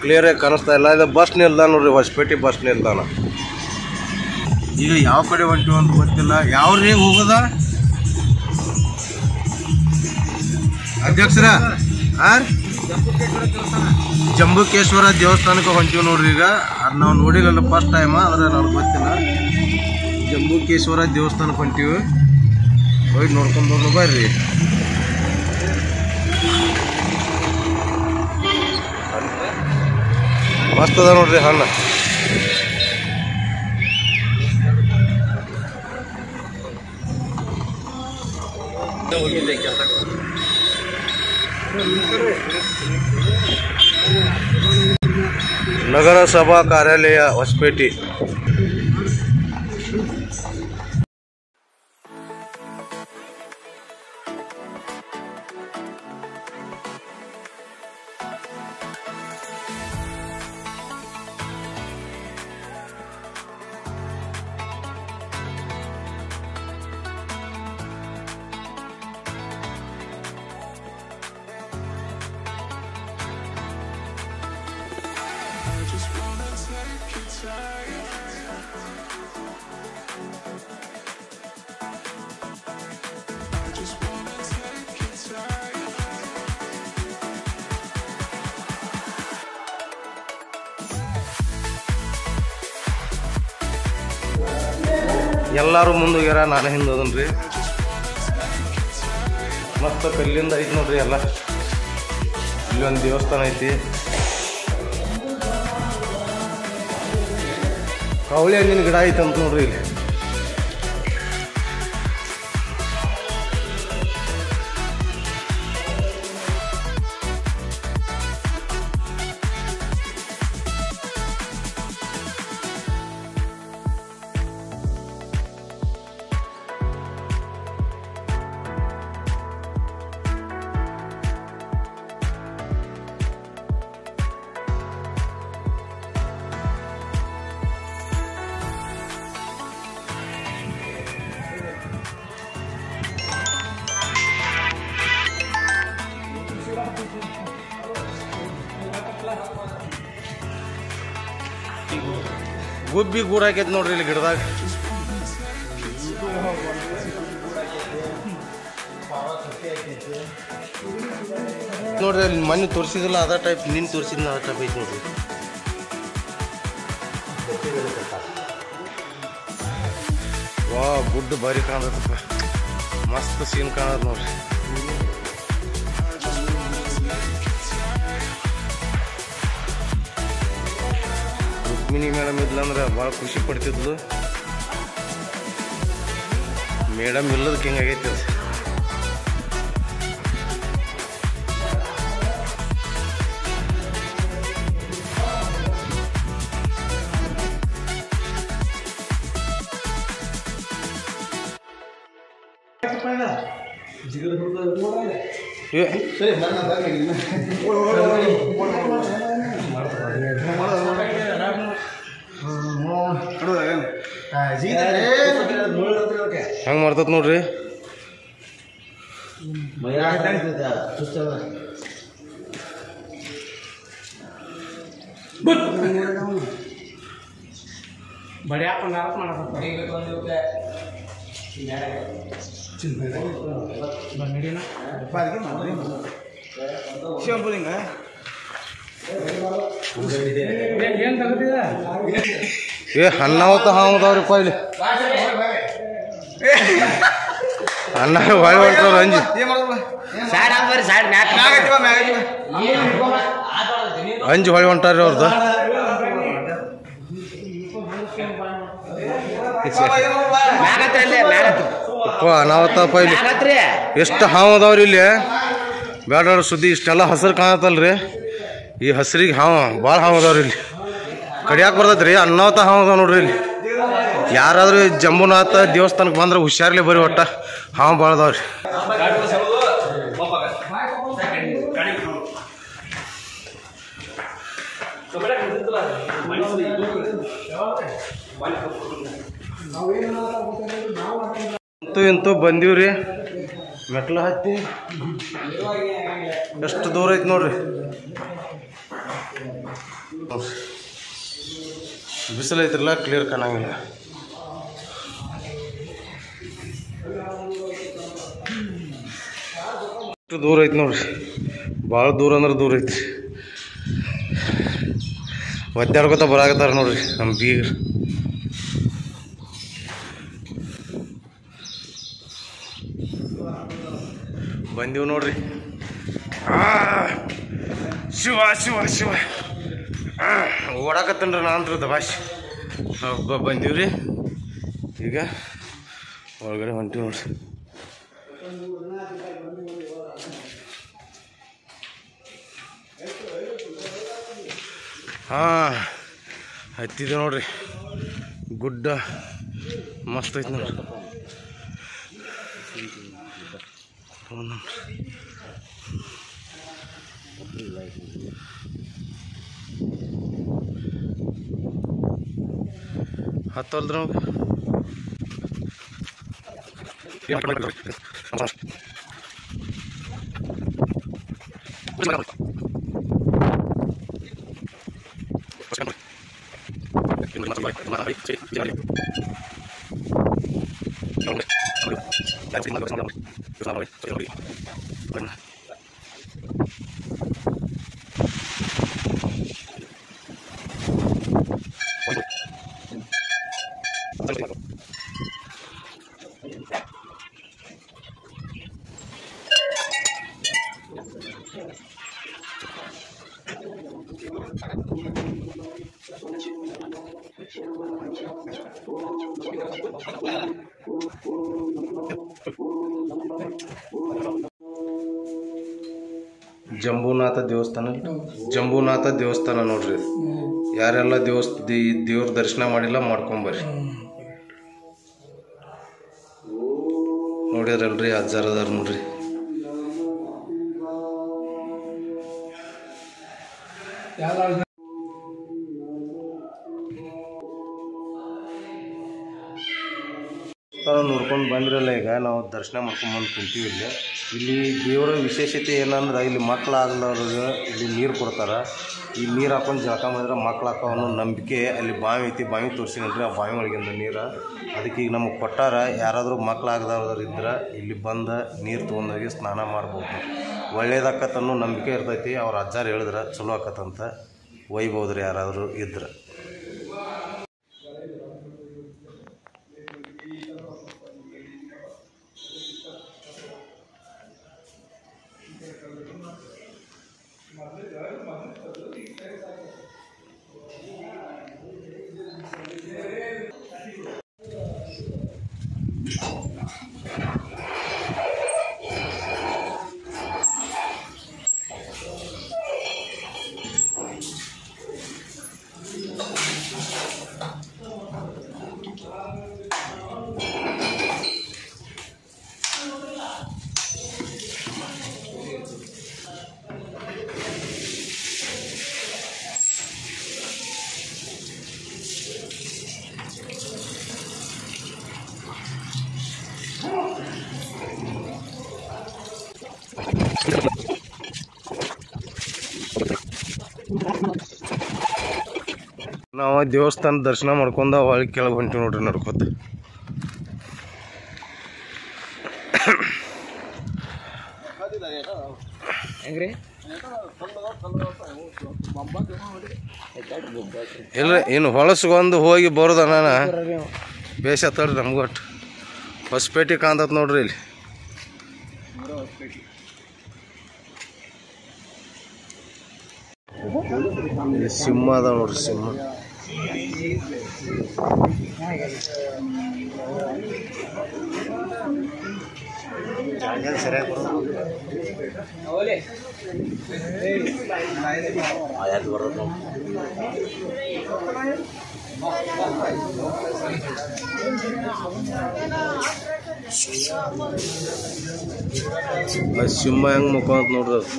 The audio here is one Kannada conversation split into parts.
ಕ್ಲಿಯರಾಗಿ ಕಾಣಿಸ್ತಾ ಇಲ್ಲ ಇದು ಬಸ್ ನಿಲ್ದಾಣ ನೋಡ್ರಿ ಹೊಸಪೇಟೆ ಬಸ್ ನಿಲ್ದಾಣ ಈಗ ಯಾವ ಕಡೆ ಹೊಂಟಿವಿ ಅಂತ ಗೊತ್ತಿಲ್ಲ ಯಾವ ರೀ ಹೋಗೋದ ಅಧ್ಯಕ್ಷರ ಹಾಂ ಜಂಬುಕೇಶ್ವರ ದೇವಸ್ಥಾನಕ್ಕೆ ಹೊಂಟಿವಿ ನೋಡ್ರಿ ಈಗ ಅದು ನಾವು ನೋಡಿಲ್ಲ ಫಸ್ಟ್ ಟೈಮ್ ಆದ್ರೆ ನಮ್ಗೆ ಗೊತ್ತಿಲ್ಲ ಜಂಬುಕೇಶ್ವರ ದೇವಸ್ಥಾನಕ್ಕೆ ಹೊಂಟಿವಿ ಹೋಗಿ ನೋಡ್ಕೊಂಡು ಬರೋಣ ಬರ್ರಿ ಮಸ್ತ್ ಅದ ನೋಡ್ರಿ ಹಣ್ಣು ನಗರಸಭಾ ಕಾರ್ಯಾಲಯ ಹೊಸಪೇಟೆ ಎಲ್ಲರೂ ಮುಂದೋಗ್ಯಾರ ನಾನು ಹಿಂದೋದನ್ರಿ ಮಸ್ತ್ ಕಲ್ಲಿಂದ ಐತಿ ನೋಡ್ರಿ ಎಲ್ಲ ಇಲ್ಲಿ ಒಂದು ದೇವಸ್ಥಾನ ಐತಿ ಕವಳಿ ಹಣ್ಣಿನ ಗಿಡ ಐತೆ ಅಂತ ನೋಡ್ರಿ ಇಲ್ಲಿ ಗುಬ್ಬಿ ಗೂಡ್ ಹಾಕೈತಿ ನೋಡ್ರಿ ಇಲ್ಲಿ ಗಿಡದಾಗ ನೋಡ್ರಿ ಅಲ್ಲಿ ಮನೆ ತೋರಿಸಿದಿಲ್ಲ ಅದ ಟೈಪ್ ನಿನ್ ತೋರಿಸಿದ್ನ ಅದ ಟೈಪ್ ಐತಿ ನೋಡ್ರಿ ವಾ ಗುಡ್ಡ ಭಾರಿ ಕಾಣತಪ್ಪ ಮಸ್ತ್ ಸೀನ್ ಕಾಣತ್ ನೋಡ್ರಿ ರುಕ್ಮಿಣಿ ಮೇಡಮ್ ಇದ್ಲಂದ್ರೆ ಭಾಳ ಖುಷಿ ಪಡ್ತಿದ್ಲು ಮೇಡಮ್ ಇಲ್ಲದಕ್ಕೆ ಹಿಂಗಾಗೈತಿ ಅದು ಏ ಹೆಂಗೆ ಮಾಡ್ತತ್ ನೋಡ್ರಿ ಬಡಿ ಹಾಕೊಂಡು ಆರತ್ ಮಾಡತ್ತ ಬಂಗಡಿನ ಏನ್ ತಗೋತಿದ ಏ ಅನ್ನಾವತ್ತ ಹಾವದವ್ರಿ ಕೊಯ್ಲಿ ಅನ್ನ ಹೊಳೆ ಹೊಂಟ್ರವ್ರು ಅಂಜಿ ಸೈಡ್ ಹಾಕ್ಬರ್ರಿ ಸೈಡ್ ಮ್ಯಾಕ್ ಅಂಜಿ ಹೊಳೆ ಹೊಂಟಾರ್ರಿ ಅವ್ರದ್ದು ಮ್ಯಾಗತ್ರಿ ಮ್ಯಾಗತ್ರಿ ಅಪ್ಪ ಅನಾವತ್ತ ಪೈಲಿ ಮ್ಯಾಗತ್ರಿ ಎಷ್ಟು ಹಾವು ಅದಾವ್ರಿ ಇಲ್ಲಿ ಬೇಡ ಸುದ್ದಿ ಇಷ್ಟೆಲ್ಲ ಹಸಿರು ಕಾಣತ್ತಲ್ರಿ ಈ ಹಸಿರಿಗೆ ಹಾವು ಭಾಳ ಹಾವು ಅದಾವ್ರಿ ಇಲ್ಲಿ ಕಡಿಯಾಕ ಬರ್ತೈತ್ರಿ ಅನ್ನಾವತ್ತ ಹಾವು ಅದಾವ ನೋಡ್ರಿ ಇಲ್ಲಿ ಯಾರಾದ್ರೂ ಜಂಬುನಾಥ ದೇವಸ್ಥಾನಕ್ಕೆ ಬಂದ್ರೆ ಹುಷಾರ್ಲಿ ಬರ್ರಿ ಒಟ್ಟ ಹಾವು ಭಾಳ ಅದಾವ್ರಿ ಅಂತೂ ಇಂತೂ ಬಂದೀವ್ರಿ ಮೆಟ್ಲು ಹತ್ತಿ ಎಷ್ಟು ದೂರ ಐತಿ ನೋಡ್ರಿ ಬಿಸಿಲು ಐತ್ರಲ್ಲ ಕ್ಲಿಯರ್ ಕಾಣಂಗಿಲ್ಲ ಎಷ್ಟು ದೂರ ಐತಿ ನೋಡ್ರಿ ಭಾಳ ದೂರ ಅಂದ್ರೆ ದೂರ ಐತಿ ಒದ್ದಾಡ್ಕೊತ ಬರಾಕತ್ತಾರ ನೋಡ್ರಿ ನಮ್ಮ ಬೀಗರು ಬಂದೀವಿ ನೋಡ್ರಿ ಆ, ಶಿವ ಶಿವ ಶಿವ ಓಡಾಕತ್ತನ್ರಿ ನಾ ಅಂತ್ರ ದಬಾಶ್ ಹಬ್ಬ ಬಂದೀವ್ರಿ ಈಗ ಒಳಗಡೆ ಹೊಂಟಿವಿ ನೋಡ್ರಿ ಹಾಂ ಹತ್ತಿದೆ ನೋಡ್ರಿ ಗುಡ್ಡ ಮಸ್ತ್ ಐತಿ ನೋಡ್ರಿ ಹ್ಞೂ ನೋಡ್ರಿ ಹತ್ತಲ್ದ್ರ ಜಂಬೂನಾಥ ದೇವಸ್ಥಾನ ಜಂಬೂನಾಥ ದೇವಸ್ಥಾನ ನೋಡ್ರಿ ಇದು. ಯಾರೆಲ್ಲ ದೇವಸ್ಥ ದಿ- ದೇವ್ರ ದರ್ಶನ ಮಾಡಿಲ್ಲ ಮಾಡ್ಕೊಂಬರ್ರಿ ನೋಡ್ಯಾರಲ್ರಿ ಅಜ್ಜಾರ್ ಅದಾರ ನೋಡ್ರಿ ನೋಡ್ಕೊಂಡು ಬಂದ್ರಲ್ಲ ಈಗ ನಾವು ದರ್ಶನ ಮಾಡ್ಕೊಂಡು ಬಂದು ಕುಂತೀವಿ ಇಲ್ಲಿ ಇಲ್ಲಿ ದೇವರ ವಿಶೇಷತೆ ಏನಂದ್ರೆ ಇಲ್ಲಿ ಮಕ್ಕಳಾಗದವ್ರಿಗೆ ಇಲ್ಲಿ ನೀರು ಕೊಡ್ತಾರೆ ಈ ನೀರು ಹಾಕೊಂಡು ಜಳಕ ಮಾಡಿದ್ರೆ ಮಕ್ಳು ಹಾಕೋ ಅನ್ನೋ ನಂಬಿಕೆ ಅಲ್ಲಿ ಬಾವಿ ಐತಿ ಬಾವಿ ತೋರಿಸಿನಲ್ರಿ ಆ ಬಾವಿ ಒಳಗಿಂದ ನೀರು ಅದಕ್ಕೆ ಈಗ ನಮಗೆ ಕೊಟ್ಟಾರ ಯಾರಾದರೂ ಮಕ್ಕಳಾಗದವ್ರು ಇದ್ರೆ ಇಲ್ಲಿ ಬಂದು ನೀರು ತೊಗೊಂಡೋಗಿ ಸ್ನಾನ ಮಾಡ್ಬೋದು ಒಳ್ಳೇದಾಕತ್ ಅನ್ನೋ ನಂಬಿಕೆ ಇರ್ತೈತಿ ಅವ್ರ ಅಜ್ಜಾರು ಹೇಳಿದ್ರೆ ಚಲೋ ಆಕತ್ತಂತ ಒಯ್ಬೋದ್ರಿ ಯಾರಾದರೂ ಇದ್ರೆ ನಾವು ದೇವಸ್ಥಾನ ದರ್ಶನ ಮಾಡ್ಕೊಂಡ ಒಳಗೆ ಕೆಳಗೆ ಹೊಂಟಿವಿ ನೋಡ್ರಿ ನಡ್ಕೋತ ಹೆಂಗ್ರಿ ಇಲ್ಲ ಇನ್ನು ಹೊಳಸ್ಗೊಂದು ಹೋಗಿ ಬರೋದ ನಾನು ಬೇಷ ತಡ್ರಿ ನಮ್ಗೆ ಒಟ್ಟು ಹೊಸಪೇಟೆ ಕಾಂತತ್ ನೋಡ್ರಿ ಇಲ್ಲಿ ಇಲ್ಲಿ ಸಿಂಹ ಅದಾವ ನೋಡ್ರಿ ಸಿಂಹ ಆ ಸಿಂಹ ಹೆಂಗ್ ಮುಖ ಅಂತ ನೋಡ್ರಿ ಅದು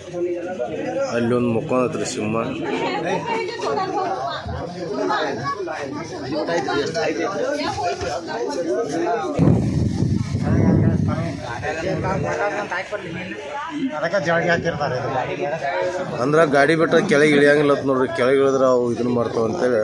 ಅಲ್ಲಿ ಒಂದು ಮುಖ ಐತ್ರಿ ಸಿಂಹ ಅದಕ್ಕೆ ಜಾಳಿಗೆ ಹಾಕಿರ್ತಾರೆ ಅಂದ್ರೆ ಗಾಡಿ ಬಿಟ್ಟ ಕೆಳಗೆ ಇಳಿಯಂಗಿಲ್ಲ ಅಂತ ನೋಡ್ರಿ ಕೆಳಗೆ ಇಳಿದ್ರೆ ಅವು ಇದನ್ನ ಮಾಡ್ತಾವ ಅಂತೇಳಿ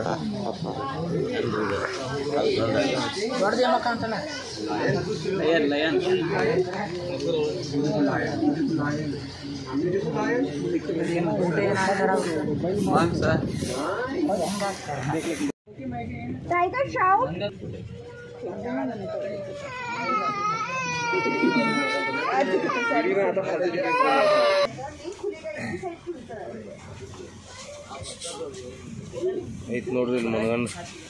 टाइगर श्राउड ಐತ್ ನೋಡ್ರಿ ಇಲ್ಲಿ ಮನಗಂಡ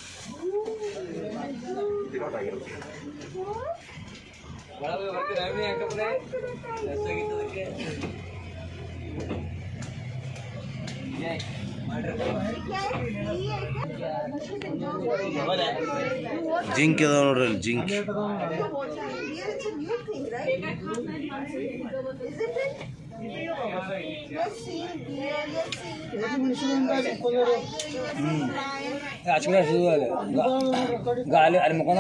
ಜಿಂಕ್ ಅದಾವ ನೋಡ್ರಿ ಇಲ್ಲಿ ಜಿಂಕ್ It's a new thing, right? Isn't it? You're seeing deer, you're seeing ಗಾಲಿ ಅಲ್ಲಿ ಮುಖ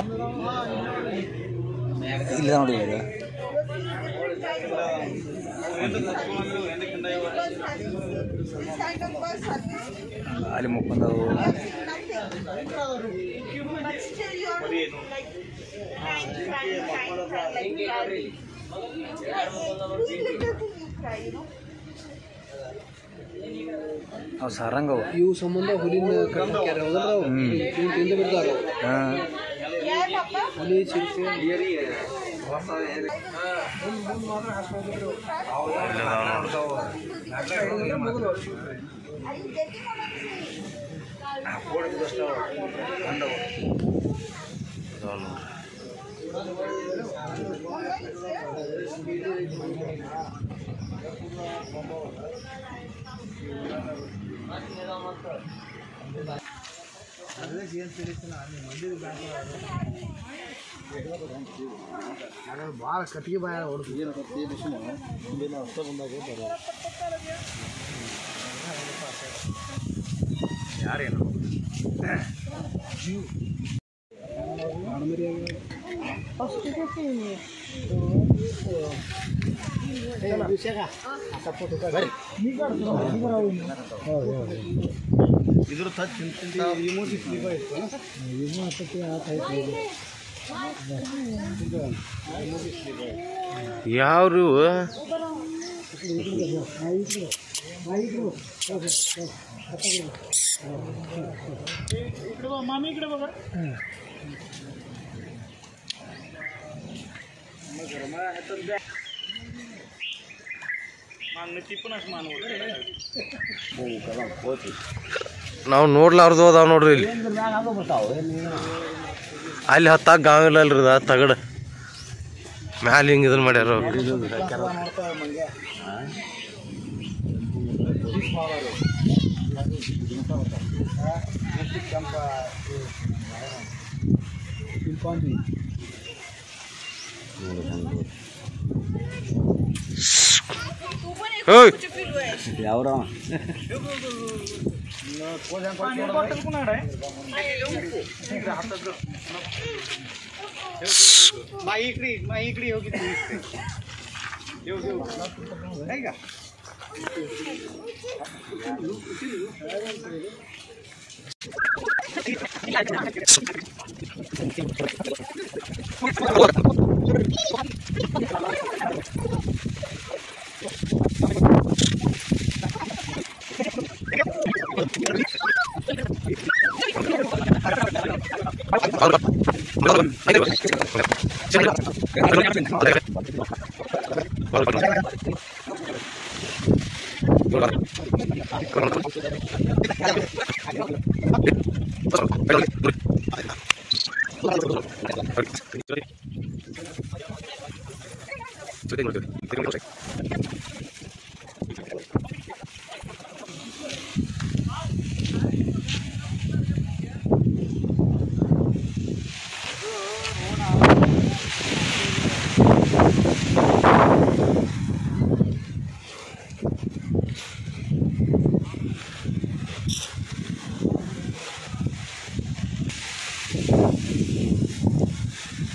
ಇಲ್ಲ ನೋಡಿ ಇದು this kind of bus service. ಅಲ್ಲಿ ಮುಖಂದವು Nothing. But still you're like crying, crying, crying, crying, like we are. This little thing you cry, you know. ಅವು ಸಾರಂಗವು ಇವು ಸಂಬಂಧ ಹುಲಿನ ಕಟ್ಟಾಕ್ಯಾರ ಹೌದಲ್ಲ ಅವು ಇವು ತಿಂದು ಬಿಡ್ತಾರ ಅವು. ಹಾಂ Yeah, Papa. ಹುಲಿ ಚಿರತೆ Are you getting what I'm saying? ಭಾಳ ಕಟ್ಟಿಗೆ ಬಾಯ ಹೊಡ್ದು ಇದ್ರ ತಚ್ ಯಾವ್ರಿ ಇವು? ನಾವು ನೋಡ್ಲಾರ್ದು ಅದಾವ ನೋಡ್ರಿ ಇಲ್ಲಿ ಅಲ್ಲಿ ಹತ್ತಾಗ ಗಾಂವ್ ಇಲ್ಲ ಅಲ್ರಿ ಅದ ತಗಡ ಮ್ಯಾಲ ಹಿಂಗೆ ಇದನ್ನ ಮಾಡ್ಯಾರ ಅವ್ರು. ಓಯ್ ಯಾವ್ರ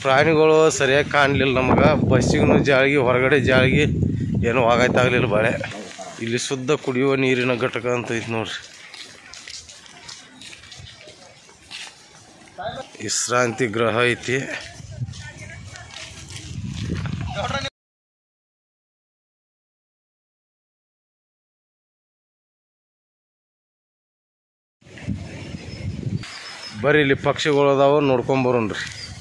ಪ್ರಾಣಿಗಳು ಸರಿಯಾಗಿ ಕಾಣಲಿಲ್ಲ ನಮ್ಗೆ ಬಸ್ಸಿಗೂ ಜಾಳಿಗೆ ಹೊರಗಡೆ ಜಾಳಿಗೆ ಏನೂ ಆಗೈತಾಗಲಿಲ್ಲ ಬಾಳೆ ಇಲ್ಲಿ ಶುದ್ಧ ಕುಡಿಯುವ ನೀರಿನ ಘಟಕ ಅಂತ ಐತಿ ನೋಡ್ರಿ ವಿಶ್ರಾಂತಿ ಗೃಹ ಐತಿ ಬರ್ರಿ ಇಲ್ಲಿ ಪಕ್ಷಿಗಳು ಅದಾವ ನೋಡ್ಕೊಂಬರೋಣ್ರಿ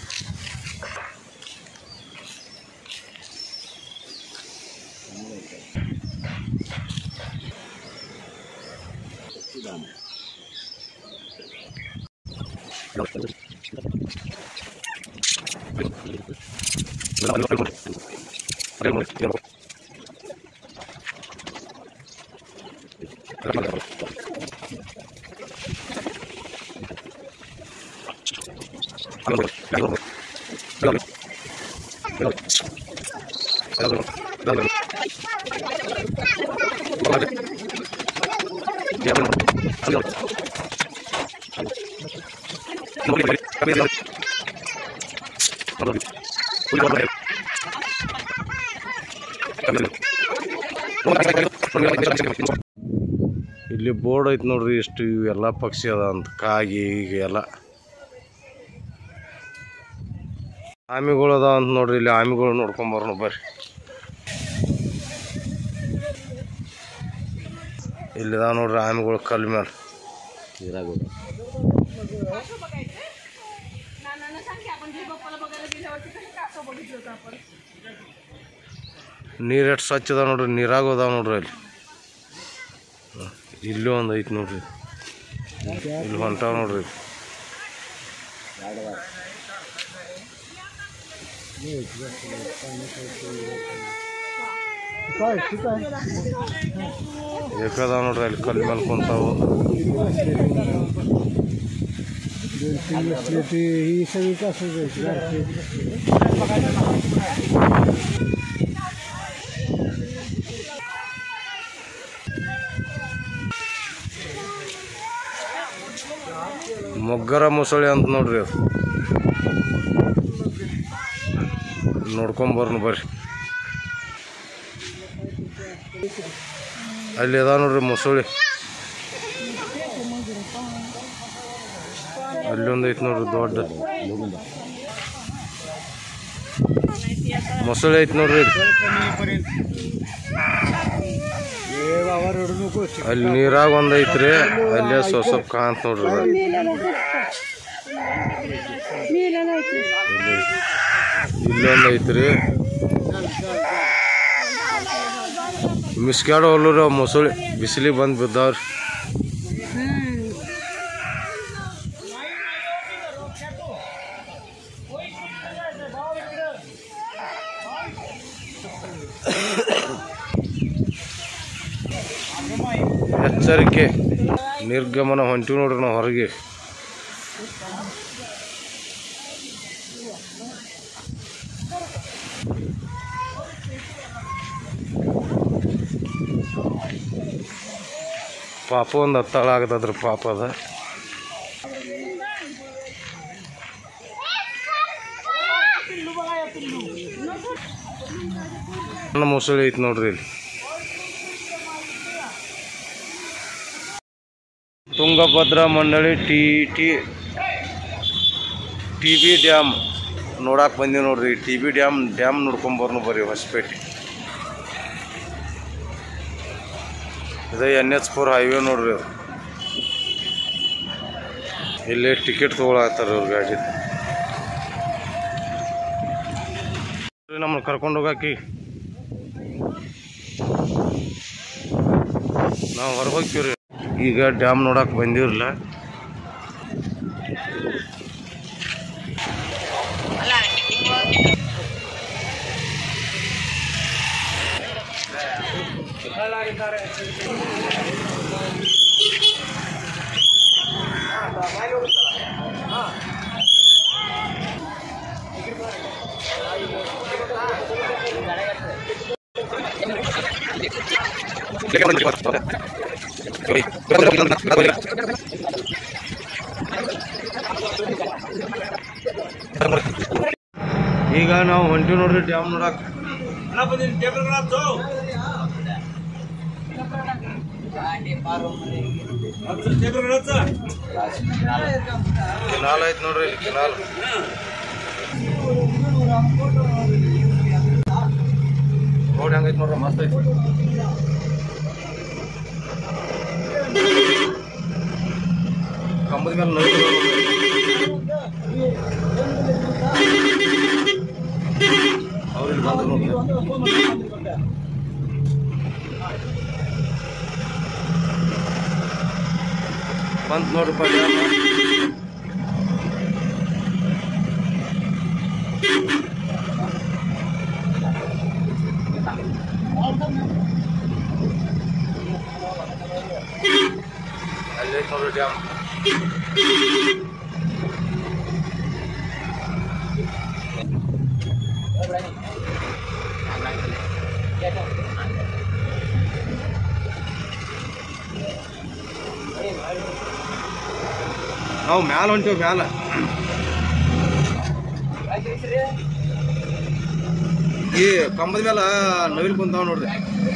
ಇಲ್ಲಿ ಬೋರ್ಡ್ ಐತಿ ನೋಡ್ರಿ ಎಷ್ಟು ಇವೆಲ್ಲ ಪಕ್ಷಿ ಅದ ಅಂತ ಕಾಗಿ ಈಗ ಎಲ್ಲ ಆಮಿಗಳು ಅದಾವ ಅಂತ ನೋಡ್ರಿ ಇಲ್ಲಿ ಆಮಿಗಳು ನೋಡ್ಕೊಂಬರೋಣ ಬರ್ರಿ ಇಲ್ಲಿದಾವ ನೋಡ್ರಿ ಆಮಿಗಳು ಕಲ್ ಮೇಲೆ नानांना सांग की आपण जे बाप्पाला बघायला गेल्यावरती कसं कासव बघितलं होतं आपण ನೀರು ಎಷ್ಟು ಸ್ವಚ್ಛ ಅದಾವ ನೋಡ್ರಿ ನೀರಾಗ ಅದಾವ ನೋಡ್ರಿ ಅಲ್ಲಿ ಹ್ಮ್. ಇಲ್ಲೂ ಒಂದು ಐತಿ ನೋಡ್ರಿ ಇಲ್ಲಿ ಹೊಂಟಾವ ನೋಡ್ರಿ ಏಕದಾವ ನೋಡ್ರಿ ಅಲ್ಲಿ ಕಲ್ ಮೇಲೆ ಕುಂತಾವು ही सगळी कसं जायची ಮೊಗ್ಗರ ಮೊಸಳೆ ಅಂತ ನೋಡ್ರಿ ಅದು ನೋಡ್ಕೊಂಬರ್ನು ಬರ್ರಿ ಅಲ್ಲಿ ಅದಾವ ನೋಡ್ರಿ ಮೊಸಳೆ ಅಲ್ಲೊಂದು ಐತಿ ನೋಡ್ರಿ ದೊಡ್ಡ ಮೊಸಳೆ ಐತಿ ನೋಡ್ರಿ ಇಲ್ಲಿ. ಅಲ್ಲಿ ನೀರಾಗ ಒಂದ್ ಐತ್ರಿ ಅಲ್ಲೇ ಸ್ವಲ್ಪ ಸ್ವಲ್ಪ ಕಾಂತ ನೋಡ್ರಿ ಅದು. ಇಲ್ಲಿ ಇಲ್ಲೊಂದು ಐತ್ರಿ ಮಿಸ್ಕ್ಯಾಡ ಹೊಲ್ಲೂರಿ ಅವು ಮೊಸಳೆ ಬಿಸಿಲಿಗೆ ಬಂದು ಬಿದ್ದಾವ್ರಿ ಎಚ್ಚರಿಕೆ ನಿರ್ಗಮನ ಹೊಂಟಿವಿ ನೋಡ್ರಿ ನಾವು ಹೊರಗೆ ಪಾಪ ಒಂದು ಹತ್ತಾಳ ಆಗತದ್ರಿ ಪಾಪ ಅದ ಸಣ್ಣ ಮೊಸಳೆ ಐತಿ ನೋಡ್ರಿ ಇಲ್ಲಿ ತುಂಗಭದ್ರಾ ಮಂಡಳಿ T T T B dam ನೋಡಕ್ಕೆ ಬಂದೀವಿ ನೋಡ್ರಿ ಟಿ ಬಿ ಡ್ಯಾಮ್ ಡ್ಯಾಮ್ ನೋಡ್ಕೊಂಬರ್ನು ಬರ್ರಿ ಹೊಸಪೇಟೆ ಇದು ಎನ್ ಎಚ್ ಫೋರ್ ಹೈವೇ ನೋಡ್ರಿ ಅದು ಇಲ್ಲಿ ಟಿಕೆಟ್ ತೊಗೊಳತ್ತಾರ ಅವ್ರ ಗಾಡಿ ನಮ್ಮನ್ನು ಕರ್ಕೊಂಡು ಹೋಗಾಕಿ ನಾವು ಹೊರಗೆ ಹೋಗ್ತೀವ್ರಿ ಈಗ ಡ್ಯಾಮ್ ನೋಡಕ್ಕೆ ಬಂದಿರಲ್ಲ ನಾವು ಹೊಂಟಿವಿ ನೋಡ್ರಿ ಡ್ಯಾಮ್ ನೋಡಕ್ ಕೆನಾಲ್ ಐತ್ ನೋಡ್ರಿ ಇಲ್ಲಿ ಕೆನಾಲ್ ರೋಡ್ ಹೆಂಗೈತ್ ನೋಡ್ರಿ ಮಸ್ತ್ ಐತಿ ಕಂಬದ ಮೇಲೆ ನದಿ ಅವ್ರಿಗೆ ಬಂದ್ರು ನೋಡ್ರಿ ಬಂತ್ ನೋಡ್ರಿಪ್ಪ ಡ್ಯಾಮ್ ಅಲ್ಲಿ ಐತ್ ನೋಡ್ರಿ ಡ್ಯಾಮ್ ನಾವು ಮ್ಯಾಲ ಹೊಂಟೇವ್ ಮ್ಯಾಲ ಈ ಕಂಬದ ಮ್ಯಾಲ ನವಿಲ್ ಕುಂತಾವ ನೋಡ್ರಿ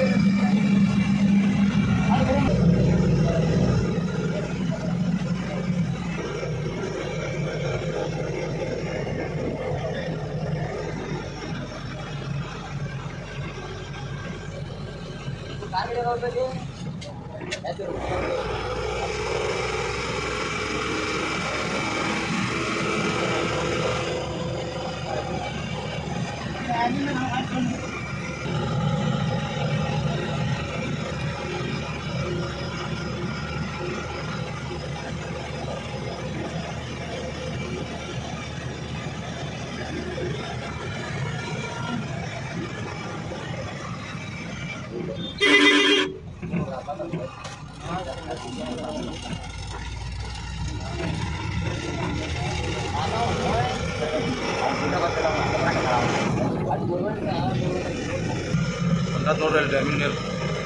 ಬಂದತ್ ನೋಡ್ರಿ ಅಲ್ಲಿ ಡ್ಯಾಮಿನ ನೀರು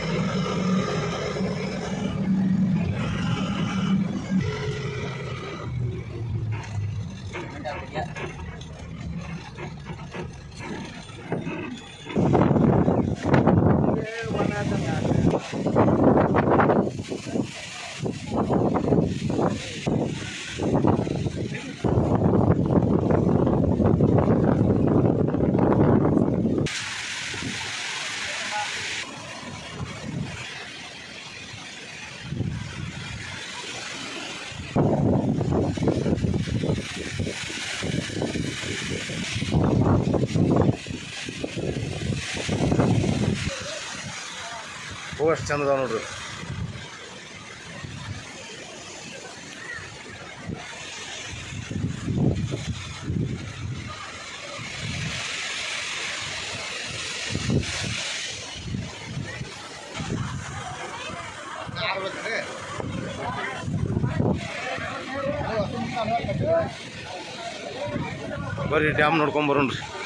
ಹೋಗಷ್ಟು ಚಂದ ಅದಾವ ನೋಡ್ರಿ ಬರ್ರಿ ಡ್ಯಾಮ್ ನೋಡ್ಕೊಂಡ್ ಬರೋಣ್ರಿ